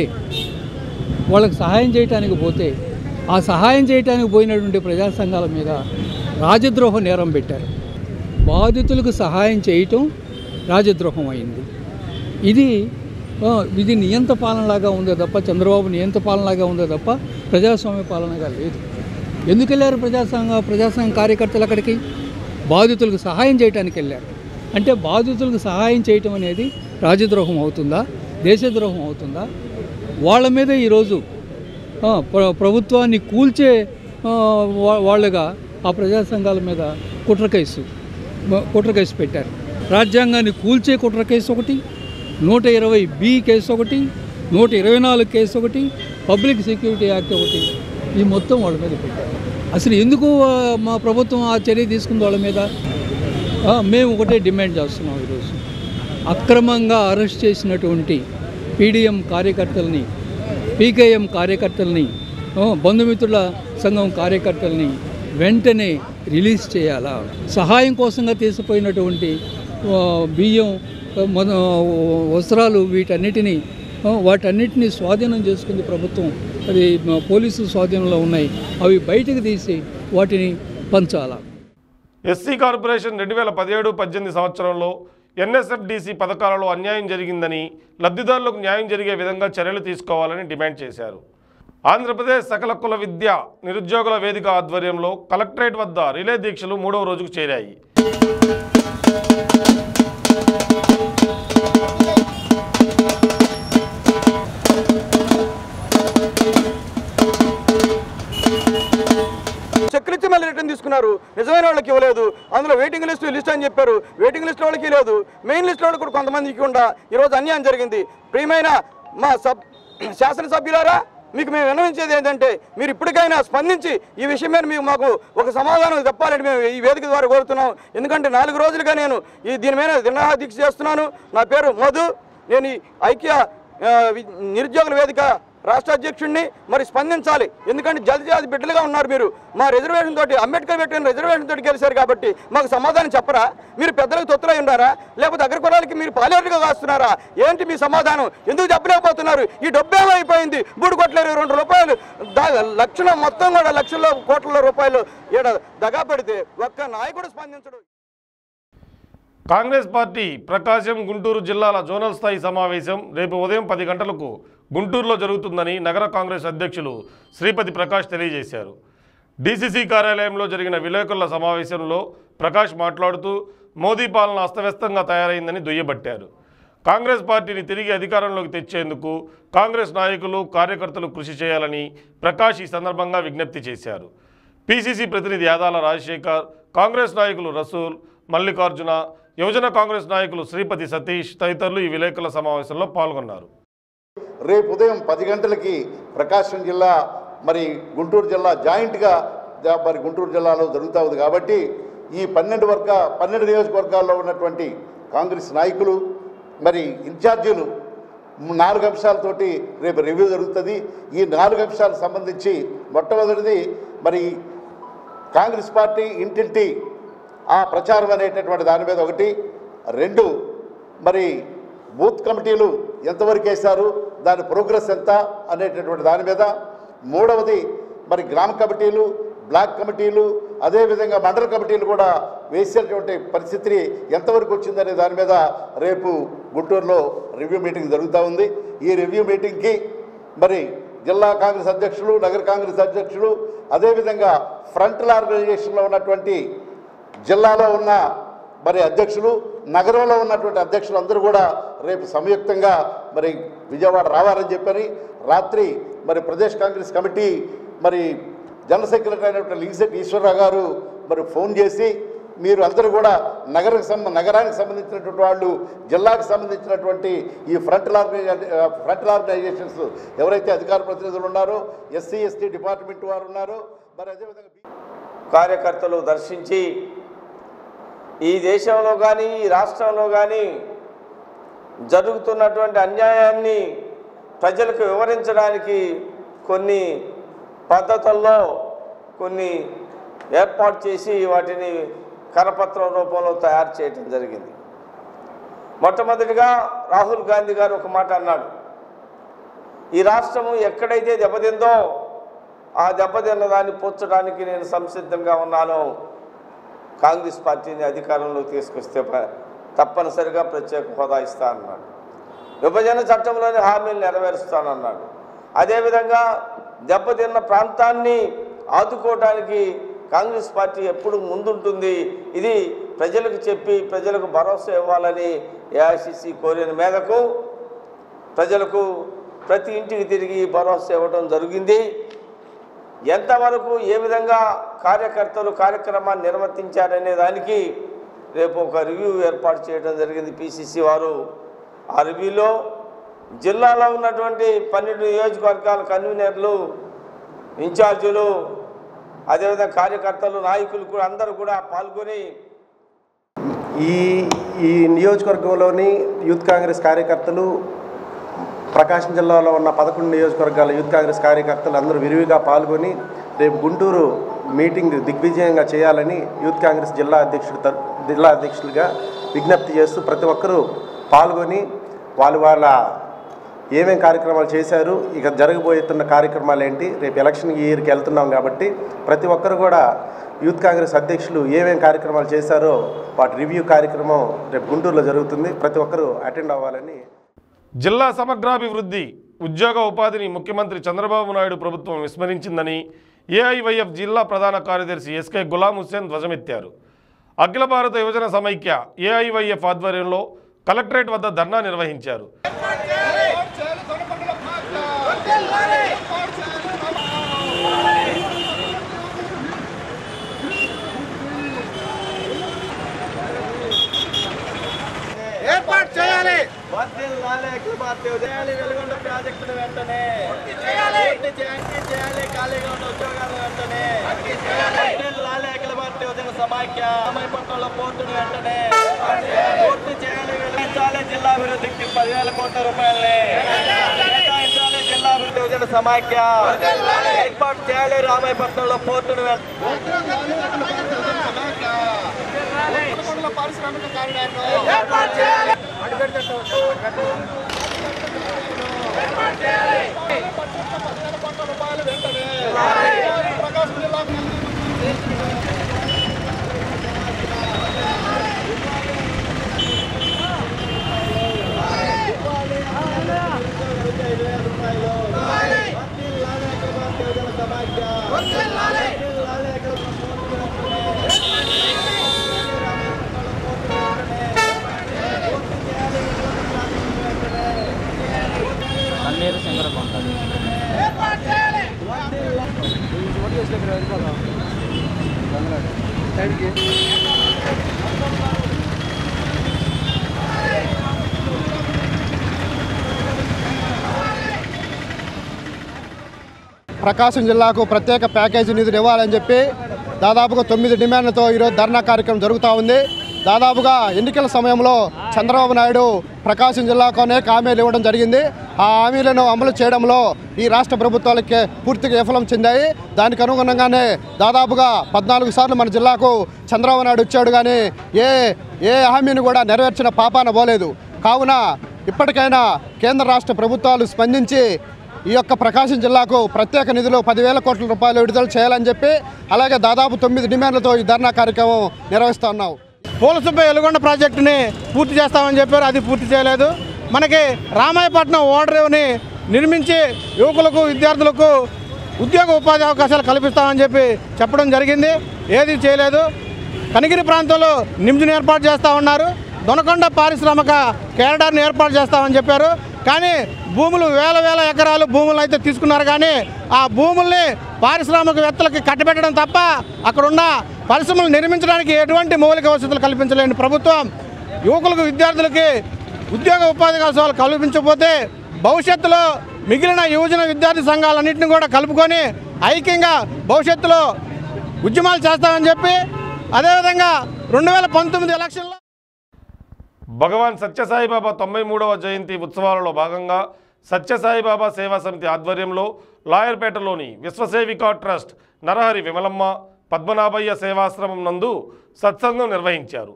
వాళ్ళకి సహాయం చేయటానికి పోతే ఆ సహాయం చేయటానికి పోయినటువంటి ప్రజా సంఘాల మీద రాజద్రోహ నేరం పెట్టారు బాధితులకు సహాయం చేయటం రాజద్రోహం అయింది ఇది ఆ, ఇది నియంత పాలనలాగా ఉందే తప్ప చంద్రబాబు నియంత పాలనలాగా ఉందే తప్ప ప్రజాస్వామ్య పాలనగా లేదు ఎందుకు వెళ్ళారు ప్రజాసంఘ ప్రజాసంఘ కార్యకర్తలు అక్కడికి బాధితులకు సహాయం చేయడానికి వెళ్ళారు అంటే బాధితులకు సహాయం చేయటం అనేది రాజద్రోహం అవుతుందా దేశద్రోహం అవుతుందా వాళ్ళ మీద ఈరోజు ఆ, ప్ర- ప్రభుత్వాన్ని కూల్చే ఆ, వా- వాళ్ళుగా ఆ ప్రజా సంఘాల మీద కుట్ర కేసు మ- కుట్ర కేసు పెట్టారు రాజ్యాంగాన్ని కూల్చే కుట్ర కేసు ఒకటి నూట ఇరవై బి కేసు ఒకటి నూట ఇరవై నాలుగు కేసు ఒకటి పబ్లిక్ సెక్యూరిటీ యాక్ట్ ఒకటి ఈ మొత్తం వాళ్ళ మీద పెట్టారు అసలు ఎందుకు ఆ, మా ప్రభుత్వం ఆ చర్య తీసుకుంది వాళ్ళ మీద ఆ, మేము ఒకటే డిమాండ్ చేస్తున్నాం ఈరోజు అక్రమంగా అరెస్ట్ చేసినటువంటి పీడిఎం కార్యకర్తల్ని పీకేఎం కార్యకర్తల్ని ఆ, బంధుమిత్రుల సంఘం కార్యకర్తల్ని వెంటనే రిలీజ్ చేయాలా సహాయం కోసంగా తీసుకుపోయినటువంటి ఆ, బియ్యం ఆ, మన వస్త్రాలు వీటన్నిటినీ ఆ, వాటన్నిటిని స్వాధీనం చేసుకుంది ప్రభుత్వం అది మా పోలీసు స్వాధీనంలో ఉన్నాయి అవి బయటకు తీసి వాటిని పంచాలా ఎస్సీ కార్పొరేషన్ రెండు వేల పదిహేడు పద్దెనిమిది సంవత్సరంలో ఎన్ఎస్ఎఫ్డిసి పథకాలలో అన్యాయం జరిగిందని లబ్ధిదారులకు న్యాయం జరిగే విధంగా చర్యలు తీసుకోవాలని డిమాండ్ చేశారు ఆంధ్రప్రదేశ్ సకల కుల విద్య నిరుద్యోగుల వేదిక ఆధ్వర్యంలో కలెక్టరేట్ వద్ద రిలే దీక్షలు మూడవ రోజుకు చేరాయి చెక్కులు ఇచ్చి మళ్ళీ రిటర్న్ తీసుకున్నారు నిజమైన వాళ్ళకి ఇవ్వలేదు అందులో వెయిటింగ్ లిస్ట్ లిస్ట్ అని చెప్పారు వెయిటింగ్ లిస్ట్ వాళ్ళకి లేదు మెయిన్ లిస్ట్ వాళ్ళకి కూడా కొంతమందికి ఉండా ఈరోజు అన్యాయం జరిగింది ప్రియమైన మా సబ్ శాసనసభ్యులారా మీకు మేము విన్నవించేది ఏంటంటే మీరు ఇప్పటికైనా స్పందించి ఈ విషయం మీద మీకు మాకు ఒక సమాధానం చెప్పాలని మేము ఈ వేదిక ద్వారా కోరుతున్నాం ఎందుకంటే నాలుగు రోజులుగా నేను ఈ దీని మీద దినహా దీక్ష చేస్తున్నాను నా పేరు మధు నేను ఈ ఐక్య ఆ, వి- నిరుద్యోగుల వేదిక రాష్ట్ర అధ్యక్షుడిని మరి స్పందించాలి ఎందుకంటే జల్ది జాతి బిడ్డలుగా ఉన్నారు మీరు మా రిజర్వేషన్ తోటి అంబేద్కర్ పెట్టిన రిజర్వేషన్ తోటి గెలిచారు కాబట్టి మాకు సమాధానం చెప్పరా మీరు పెద్దలకు తొత్తులై ఉన్నారా లేకపోతే అగ్ర కులాలకి మీరు పాలేరుగా కాస్తున్నారా ఏంటి మీ సమాధానం ఎందుకు చెప్పలేకపోతున్నారు ఈ డబ్బు ఏమైపోయింది మూడు కోట్ల ఇరవై రెండు రూపాయలు దా- లక్షల మొత్తం కూడా లక్షల కోట్ల రూపాయలు ఈడ దగా పెడితే ఒక్క నాయకుడు స్పందించడు కాంగ్రెస్ పార్టీ ప్రకాశం గుంటూరు జిల్లాల జోనల్ స్థాయి సమావేశం రేపు ఉదయం పది గంటలకు గుంటూరులో జరుగుతుందని నగర కాంగ్రెస్ అధ్యక్షులు శ్రీపతి ప్రకాష్ తెలియజేశారు డీసీసీ కార్యాలయంలో జరిగిన విలేకరుల సమావేశంలో ప్రకాష్ మాట్లాడుతూ మోదీ పాలన అస్తవ్యస్తంగా తయారైందని దుయ్యబట్టారు కాంగ్రెస్ పార్టీని తిరిగి అధికారంలోకి తెచ్చేందుకు కాంగ్రెస్ నాయకులు కార్యకర్తలు కృషి చేయాలని ప్రకాష్ ఈ సందర్భంగా విజ్ఞప్తి చేశారు పీసీసీ ప్రతినిధి యాదాల రాజశేఖర్ కాంగ్రెస్ నాయకులు రసూల్ మల్లికార్జున యువజన కాంగ్రెస్ నాయకులు శ్రీపతి సతీష్ తదితరులు ఈ విలేకరుల సమావేశంలో పాల్గొన్నారు రేపు ఉదయం పది గంటలకి ప్రకాశం జిల్లా మరి గుంటూరు జిల్లా జాయింట్గా జా- మరి గుంటూరు జిల్లాలో జరుగుతూ ఉంది కాబట్టి ఈ పన్నెండు వర్గ పన్నెండు నియోజకవర్గాల్లో ఉన్నటువంటి కాంగ్రెస్ నాయకులు మరి ఇన్ఛార్జీలు నాలుగు అంశాలతోటి రేపు రివ్యూ జరుగుతుంది ఈ నాలుగు అంశాలకు సంబంధించి మొట్టమొదటిది మరి కాంగ్రెస్ పార్టీ ఇంటింటి ఆ ప్రచారం అనేటటువంటి దాని మీద ఒకటి రెండు మరి బూత్ కమిటీలు ఎంతవరకు వేశారు దాని ప్రోగ్రెస్ ఎంత అనేటటువంటి దాని మీద మూడవది మరి గ్రామ కమిటీలు బ్లాక్ కమిటీలు అదేవిధంగా మండల కమిటీలు కూడా వేసేటువంటి పరిస్థితి ఎంతవరకు వచ్చిందనే దాని మీద రేపు గుంటూరులో రివ్యూ మీటింగ్ జరుగుతూ ఉంది ఈ రివ్యూ మీటింగ్కి మరి జిల్లా కాంగ్రెస్ అధ్యక్షులు నగర కాంగ్రెస్ అధ్యక్షులు అదేవిధంగా ఫ్రంటల్ ఆర్గనైజేషన్లో ఉన్నటువంటి జిల్లాలో ఉన్న మరి అధ్యక్షులు నగరంలో ఉన్నటువంటి అధ్యక్షులు అందరూ కూడా రేపు సంయుక్తంగా మరి విజయవాడ రావాలని చెప్పని రాత్రి మరి ప్రదేశ్ కాంగ్రెస్ కమిటీ మరి జనరల్ సెక్రటరీ అయినటువంటి లింగిశెట్టి ఈశ్వరరావు గారు మరి ఫోన్ చేసి మీరు అందరూ కూడా నగరకు సంబ నగరానికి సంబంధించినటువంటి వాళ్ళు జిల్లాకు సంబంధించినటువంటి ఈ ఫ్రంటల్ ఆర్గనైజే ఫ్రంటల్ ఆర్గనైజేషన్స్ ఎవరైతే అధికార ప్రతినిధులు ఉన్నారో ఎస్సీ ఎస్టీ డిపార్ట్మెంట్ వారు ఉన్నారో మరి అదేవిధంగా కార్యకర్తలు దర్శించి ఈ దేశంలో కానీ ఈ రాష్ట్రంలో కానీ జరుగుతున్నటువంటి అన్యాయాన్ని ప్రజలకు వివరించడానికి కొన్ని పద్ధతుల్లో కొన్ని ఏర్పాటు చేసి వాటిని కరపత్రం రూపంలో తయారు చేయడం జరిగింది మొట్టమొదటిగా రాహుల్ గాంధీ గారు ఒక మాట అన్నాడు ఈ రాష్ట్రము ఎక్కడైతే దెబ్బతిందో ఆ దెబ్బతిన్న దాన్ని పూడ్చడానికి నేను సంసిద్ధంగా ఉన్నాను కాంగ్రెస్ పార్టీని అధికారంలో తీసుకొస్తే ప- తప్పనిసరిగా ప్రత్యేక హోదా ఇస్తా అన్నాడు విభజన చట్టంలోని హామీలు నెరవేరుస్తానన్నాడు అదేవిధంగా దెబ్బతిన్న ప్రాంతాన్ని ఆదుకోవడానికి కాంగ్రెస్ పార్టీ ఎప్పుడు ముందుంటుంది ఇది ప్రజలకు చెప్పి ప్రజలకు భరోసా ఇవ్వాలని ఏఐసిసి కోరిన మేరకు ప్రజలకు ప్రతి ఇంటికి తిరిగి భరోసా ఇవ్వడం జరిగింది ఎంతవరకు ఏ విధంగా కార్యకర్తలు కార్యక్రమాన్ని నిర్వర్తించారనే దానికి రేపు ఒక రివ్యూ ఏర్పాటు చేయడం జరిగింది పిసిసి వారు ఆ రివ్యూలో జిల్లాలో ఉన్నటువంటి పన్నెండు నియోజకవర్గాల కన్వీనర్లు ఇన్ఛార్జీలు అదేవిధంగా కార్యకర్తలు నాయకులు కూడా అందరూ కూడా పాల్గొని ఈ ఈ నియోజకవర్గంలోని యూత్ కాంగ్రెస్ కార్యకర్తలు ప్రకాశం జిల్లాలో ఉన్న పదకొండు నియోజకవర్గాల యూత్ కాంగ్రెస్ కార్యకర్తలు అందరూ విరివిగా పాల్గొని రేపు గుంటూరు మీటింగ్ దిగ్విజయంగా చేయాలని యూత్ కాంగ్రెస్ జిల్లా అధ్యక్షుడు తర- జిల్లా అధ్యక్షులుగా విజ్ఞప్తి చేస్తూ ప్రతి ఒక్కరూ పాల్గొని వాళ్ళు వాళ్ళ ఏమేం కార్యక్రమాలు చేశారు ఇక జరగబోతున్న కార్యక్రమాలు ఏంటి రేపు ఎలక్షన్ ఇయర్కి వెళ్తున్నాం కాబట్టి ప్రతి ఒక్కరు కూడా యూత్ కాంగ్రెస్ అధ్యక్షులు ఏమేం కార్యక్రమాలు చేశారో వాటి రివ్యూ కార్యక్రమం రేపు గుంటూరులో జరుగుతుంది ప్రతి ఒక్కరూ అటెండ్ అవ్వాలని జిల్లా సమగ్రాభివృద్ధి ఉద్యోగ ఉపాధిని ముఖ్యమంత్రి చంద్రబాబు నాయుడు ప్రభుత్వం విస్మరించిందని ఏఐవైఎఫ్ జిల్లా ప్రధాన కార్యదర్శి ఎస్కే గులాం హుస్సేన్ ధ్వజమెత్తారు అఖిల భారత యువజన సమైక్య ఏఐవైఎఫ్ ఆధ్వర్యంలో కలెక్టరేట్ వద్ద ధర్నా నిర్వహించారు ఏర్పాటు చేయాలి వర్ధిల్లాలి అఖిల భారతీయ ఉదయాలి వెలుగొండ ప్రాజెక్టును వెంటనే చేయాలి. పూర్తి చేయండి చేయాలి ఖాళీగా ఉన్న ఉద్యోగాలు వెంటనే వర్ధిల్లాలి అఖిల భారతీయ ఉద్యమ సమాఖ్య అమ్మాయిపట్నంలో పోర్టును వెంటనే పూర్తి చేయాలి వెలిగించాలి జిల్లా అభివృద్ధికి పదివేల కోట్ల రూపాయలని కేటాయించాలి జిల్లా అభివృద్ధి ఉద్యమ సమాఖ్య ఏర్పాటు చేయాలి రామాయపట్నంలో పోర్టును పారిశ్రామిక కారిడార్ను ఏర్పాటు చేయాలి ఏర్పాటు చేయాలి రూపాయలు వెంటనే ప్రకాశం జిల్లాకు అన్నీరు సింగరకొండ ఏర్పాటు చేయాలి ప్రకాశం జిల్లాకు ప్రత్యేక ప్యాకేజీ నిధులు ఇవ్వాలని చెప్పి దాదాపుగా తొమ్మిది డిమాండ్లతో ఈరోజు ధర్నా కార్యక్రమం జరుగుతూ ఉంది దాదాపుగా ఎన్నికల సమయంలో చంద్రబాబు నాయుడు ప్రకాశం జిల్లాకు అనేక హామీలు ఇవ్వడం జరిగింది ఆ హామీలను అమలు చేయడంలో ఈ రాష్ట్ర ప్రభుత్వాలకి పూర్తిగా విఫలం చెందాయి దానికి అనుగుణంగానే దాదాపుగా పద్నాలుగు సార్లు మన జిల్లాకు చంద్రబాబు నాయుడు వచ్చాడు కానీ ఏ ఏ హామీని కూడా నెరవేర్చిన పాపాన పోలేదు కావున ఇప్పటికైనా కేంద్ర రాష్ట్ర ప్రభుత్వాలు స్పందించి ఈ యొక్క ప్రకాశం జిల్లాకు ప్రత్యేక నిధులు పదివేల కోట్ల రూపాయలు విడుదల చేయాలని చెప్పి అలాగే దాదాపు తొమ్మిది డిమాండ్లతో ఈ ధర్నా కార్యక్రమం నిర్వహిస్తా ఉన్నాం పోలసుబ్బ ఎలుగొండ ప్రాజెక్టుని పూర్తి చేస్తామని చెప్పారు అది పూర్తి చేయలేదు మనకి రామాయపట్నం ఓడరేవుని నిర్మించి యువకులకు విద్యార్థులకు ఉద్యోగ ఉపాధి అవకాశాలు కల్పిస్తామని చెప్పి చెప్పడం జరిగింది ఏది చేయలేదు కనిగిరి ప్రాంతంలో నిమ్స్ని ఏర్పాటు చేస్తూ ఉన్నారు దొనకొండ పారిశ్రామిక కేరడార్ని ఏర్పాటు చేస్తామని చెప్పారు కానీ భూములు వేల వేల ఎకరాలు భూములను అయితే తీసుకున్నారు కానీ ఆ భూముల్ని పారిశ్రామికవేత్తలకి కట్టబెట్టడం తప్ప అక్కడున్న పరిశ్రమలు నిర్మించడానికి ఎటువంటి మౌలిక వసతులు కల్పించలేని ప్రభుత్వం యువకులకు విద్యార్థులకి ఉద్యోగ ఉపాధి అవసరాలు కల్పించకపోతే భవిష్యత్తులో మిగిలిన యువజన విద్యార్థి సంఘాలన్నింటినీ కూడా కలుపుకొని ఐక్యంగా భవిష్యత్తులో ఉద్యమాలు చేస్తామని చెప్పి అదేవిధంగా రెండు వేల పంతొమ్మిది ఎలక్షన్లో భగవాన్ సత్యసాయిబాబా తొంభై మూడవ జయంతి ఉత్సవాలలో భాగంగా సత్యసాయిబాబా సేవా సమితి ఆధ్వర్యంలో లాయర్పేటలోని విశ్వసేవికా ట్రస్ట్ నరహరి విమలమ్మ పద్మనాభయ్య సేవాశ్రమం నందు సత్సంగం నిర్వహించారు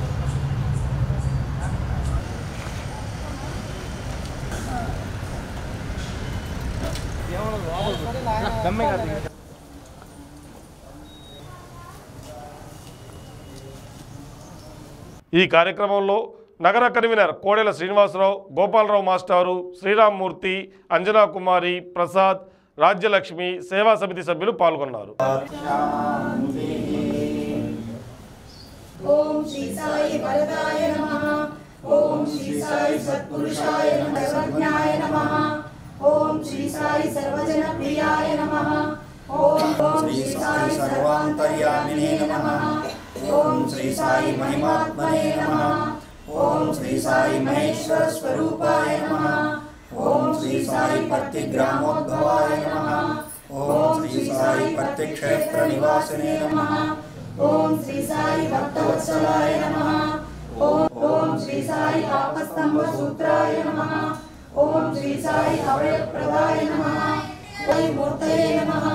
ఈ కార్యక్రమంలో నగర కన్వీనర్ కోడెల శ్రీనివాసరావు గోపాలరావు మాస్టారు శ్రీరామ్మూర్తి అంజనా కుమారి ప్రసాద్ రాజ్యలక్ష్మి సేవా సమితి సభ్యులు పాల్గొన్నారు ఓం శ్రీ సాయి వరదాయ నమః ఓం శ్రీ సాయి సత్పురుషాయ నమః సర్వజ్ఞాయ నమః ఓం శ్రీ సాయి సర్వజన ప్రియాయ నమః ఓం ఓం శ్రీ సాయి సర్వాంతర్యామినే నమః ఓం శ్రీ సాయి మహిమాత్మనే నమః ఓం శ్రీ సాయి మహేశ్వర స్వరూపాయ నమః ఓం శ్రీ సాయి పత్తి గ్రామోద్భవాయ నమః ఓం శ్రీ సాయి పత్తి క్షేత్ర నివాసినే నమః ఓం శ్రీ సాయి భక్తవత్సలాయ నమః ఓం ఓం శ్రీ సాయి ఆపస్తంభ సూత్రాయ నమః ఓం శ్రీ సాయి అభయప్రదాయ నమః ఓం మూర్తయే నమః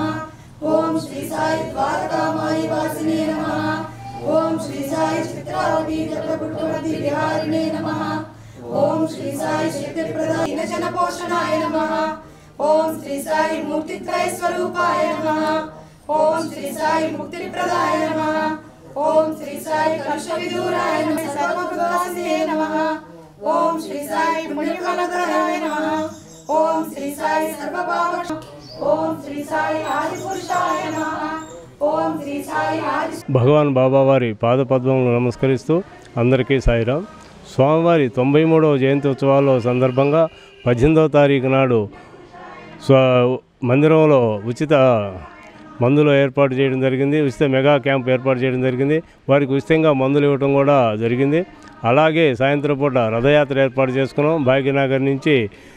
ఓం శ్రీ సాయి ద్వారకామాయి వాసినే నమః ఓం శ్రీ సాయి చిత్రావతి జలపుట్టవతి విహారిణే నమః ఓం శ్రీ సాయి శక్తిప్రదాయ జన పోషణాయ నమః ఓం శ్రీ సాయి మూర్తిత్రయ స్వరూపాయ నమః ఓం శ్రీ సాయి ముక్తి ప్రదాయ నమః ఓం శ్రీ సాయి కర్ష విదూరాయ నమః సర్వప్రదాసినే నమః ఓం శ్రీ సాయి పుణ్యఫలదాయ నమః ఓం శ్రీ సాయి సర్వపావ ఓం శ్రీ సాయి ఆది పురుషాయ నమః ఓం శ్రీ సాయి ఆది భగవాన్ బాబావారి పాదపద్మములు నమస్కరిస్తూ అందరికీ సాయిరాం స్వామివారి తొంభై మూడవ జయంతి ఉత్సవాల సందర్భంగా పద్దెనిమిదవ తారీఖు నాడు స్వ మందిరంలో ఉచిత మందులు ఏర్పాటు చేయడం జరిగింది ఉచిత మెగా క్యాంప్ ఏర్పాటు చేయడం జరిగింది వారికి ఉచితంగా మందులు ఇవ్వడం కూడా జరిగింది అలాగే సాయంత్రం పూట రథయాత్ర ఏర్పాటు చేసుకున్నాం భాగ్యనగర్ నుంచి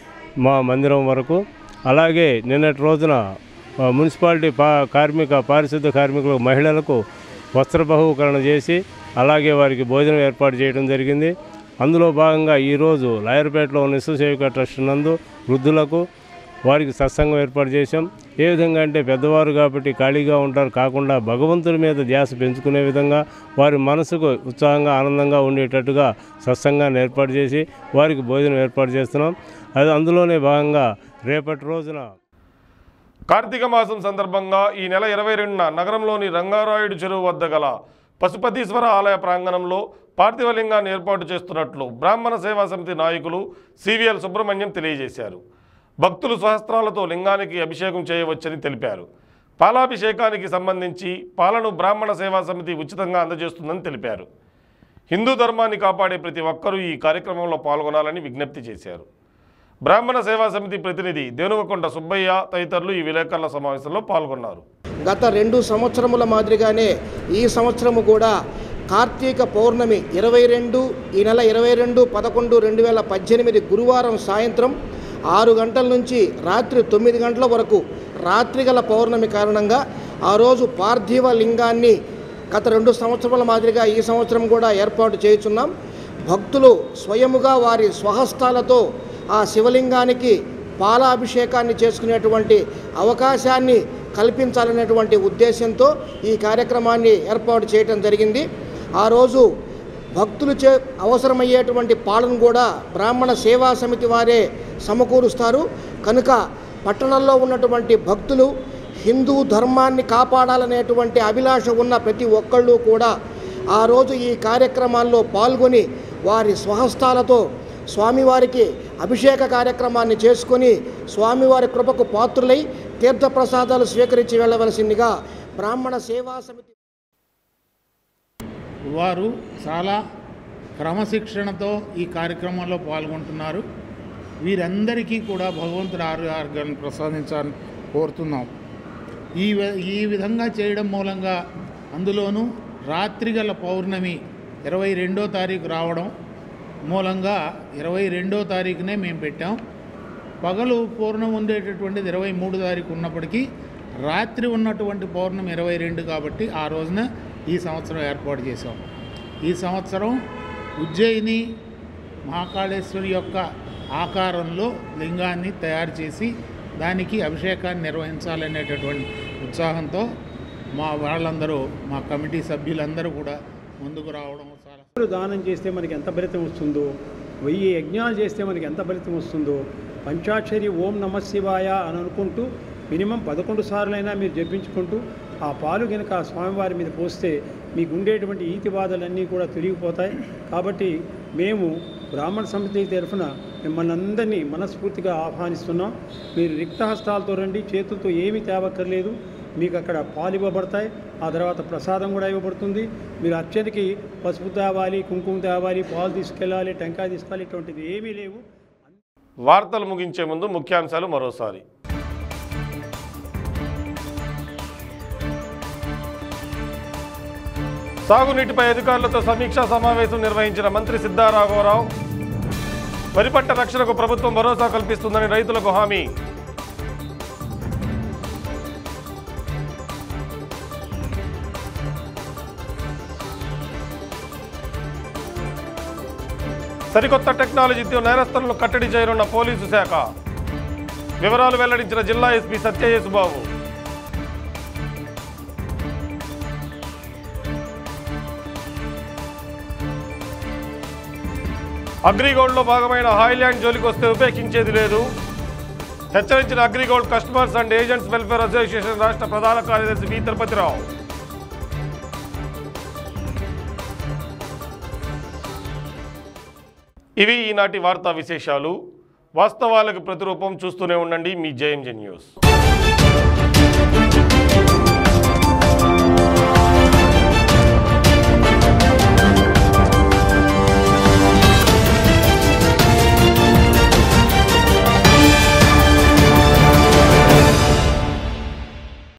మా మందిరం వరకు అలాగే నిన్నటి రోజున ఆ, మున్సిపాలిటీ పా కార్మిక పారిశుద్ధ కార్మికులు మహిళలకు వస్త్ర బహుకరణ చేసి అలాగే వారికి భోజనం ఏర్పాటు చేయడం జరిగింది అందులో భాగంగా ఈరోజు లాయర్పేటలో ఉన్న విశ్వసేవిక ట్రస్ట్ నందు వృద్ధులకు వారికి సత్సంగం ఏర్పాటు చేశాం ఏ విధంగా అంటే పెద్దవారు కాబట్టి ఖాళీగా ఉంటారు కాకుండా భగవంతుడి మీద ధ్యాస పెంచుకునే విధంగా వారి మనసుకు ఉత్సాహంగా ఆనందంగా ఉండేటట్టుగా సత్సంగాన్ని ఏర్పాటు చేసి వారికి భోజనం ఏర్పాటు చేస్తున్నాం అది అందులోనే భాగంగా రేపటి రోజున కార్తీక మాసం సందర్భంగా ఈ నెల ఇరవై రెండున నగరంలోని రంగారాయుడు చెరువు వద్ద గల పశుపతీశ్వర ఆలయ ప్రాంగణంలో పార్థివలింగాన్ని ఏర్పాటు చేస్తున్నట్లు బ్రాహ్మణ సేవా సమితి నాయకులు సివిఎల్ సుబ్రహ్మణ్యం తెలియజేశారు భక్తులు సహస్రాలతో లింగానికి అభిషేకం చేయవచ్చని తెలిపారు పాలాభిషేకానికి సంబంధించి పాలను బ్రాహ్మణ సేవా సమితి ఉచితంగా అందజేస్తుందని తెలిపారు హిందూ ధర్మాన్ని కాపాడే ప్రతి ఒక్కరూ ఈ కార్యక్రమంలో పాల్గొనాలని విజ్ఞప్తి చేశారు బ్రాహ్మణ సేవా సమితి ప్రతినిధి దేనువకొండ సుబ్బయ్య తదితరులు ఈ విలేకరుల సమావేశంలో పాల్గొన్నారు గత రెండు సంవత్సరముల మాదిరిగానే ఈ సంవత్సరము కూడా కార్తీక పౌర్ణమి ఇరవై రెండు ఈ నెల ఇరవై రెండు పదకొండు రెండు వేల పద్దెనిమిది గురువారం సాయంత్రం ఆరు గంటల నుంచి రాత్రి తొమ్మిది గంటల వరకు రాత్రిగల పౌర్ణమి కారణంగా ఆ రోజు పార్థివ లింగాన్ని గత రెండు సంవత్సరాల మాదిరిగా ఈ సంవత్సరం కూడా ఏర్పాటు చేయుచున్నాం భక్తులు స్వయముగా వారి స్వహస్తాలతో ఆ శివలింగానికి పాలాభిషేకాన్ని చేసుకునేటువంటి అవకాశాన్ని కల్పించాలనేటువంటి ఉద్దేశంతో ఈ కార్యక్రమాన్ని ఏర్పాటు చేయడం జరిగింది ఆ రోజు భక్తులు చే అవసరమయ్యేటువంటి పాలను కూడా బ్రాహ్మణ సేవా సమితి వారే సమకూరుస్తారు కనుక పట్టణంలో ఉన్నటువంటి భక్తులు హిందూ ధర్మాన్ని కాపాడాలనేటువంటి అభిలాష ఉన్న ప్రతి ఒక్కళ్ళు కూడా ఆ రోజు ఈ కార్యక్రమాల్లో పాల్గొని వారి స్వహస్తాలతో స్వామివారికి అభిషేక కార్యక్రమాన్ని చేసుకొని స్వామివారి కృపకు పాత్రులై తీర్థప్రసాదాలు స్వీకరించి వెళ్ళవలసిందిగా బ్రాహ్మణ సేవా సమితి వారు చాలా క్రమశిక్షణతో ఈ కార్యక్రమంలో పాల్గొంటున్నారు వీరందరికీ కూడా భగవంతుడు ఆరోగ్యాన్ని ప్రసాదించాలని కోరుతున్నాం ఈ వి- ఈ విధంగా చేయడం మూలంగా అందులోనూ రాత్రిగల పౌర్ణమి ఇరవై రెండో తారీఖు రావడం మూలంగా ఇరవై రెండో తారీఖునే మేము పెట్టాం పగలు పౌర్ణమి ఉండేటటువంటిది ఇరవై మూడు తారీఖు ఉన్నప్పటికీ రాత్రి ఉన్నటువంటి పౌర్ణమి ఇరవై రెండు కాబట్టి ఆ రోజున ఈ సంవత్సరం ఏర్పాటు చేశాం ఈ సంవత్సరం ఉజ్జయిని మహాకాళేశ్వరి యొక్క ఆకారంలో లింగాన్ని తయారు చేసి దానికి అభిషేకాన్ని నిర్వహించాలనేటటువంటి ఉత్సాహంతో మా వాళ్ళందరూ మా కమిటీ సభ్యులందరూ కూడా ముందుకు రావడం చాలా ఇప్పుడు దానం చేస్తే మనకి ఎంత ఫలితం వస్తుందో వెయ్యి యజ్ఞాలు చేస్తే మనకి ఎంత ఫలితం వస్తుందో పంచాక్షరి ఓం నమ శివాయ అని అనుకుంటూ మినిమం పదకొండు సార్లైనా మీరు జపించుకుంటూ ఆ పాలు కనుక ఆ స్వామివారి మీద పోస్తే మీకు ఉండేటువంటి ఈతి బాధలన్నీ కూడా తొలగిపోతాయి కాబట్టి మేము బ్రాహ్మణ సమితి తరఫున మిమ్మల్ని అందరినీ మనస్ఫూర్తిగా ఆహ్వానిస్తున్నాం మీరు రిక్తహస్తాలతో రండి చేతులతో ఏమీ తేవక్కర్లేదు మీకు అక్కడ పాలు ఇవ్వబడతాయి ఆ తర్వాత ప్రసాదం కూడా ఇవ్వబడుతుంది మీరు అర్చనకి పసుపు తేవాలి కుంకుమ తేవాలి పాలు తీసుకెళ్ళాలి టెంకాయ తీసుకెళ్ళాలి ఇటువంటిది ఏమీ లేవు వార్తలు ముగించే ముందు ముఖ్యాంశాలు మరోసారి సాగునీటిపై అధికారులతో సమీక్షా సమావేశం నిర్వహించిన మంత్రి సిద్ధారాఘవరావు వరి పంట రక్షణకు ప్రభుత్వం భరోసా కల్పిస్తుందని రైతులకు హామీ సరికొత్త టెక్నాలజీతో నేరస్తులను కట్టడి చేయనున్న పోలీసు శాఖ వివరాలు వెల్లడించిన జిల్లా ఎస్పీ సత్యయేసుబాబు అగ్రిగోల్డ్లో భాగమైన హాయిల్యాండ్ జోలికి వస్తే ఉపేక్షించేది లేదు హెచ్చరించిన Agrigold customers and agents welfare association రాష్ట్ర ప్రధాన కార్యదర్శి వి తిరుపతిరావు ఇవి ఈనాటి వార్తా విశేషాలు వాస్తవాలకు ప్రతిరూపం చూస్తూనే ఉండండి మీ జేఎంజే న్యూస్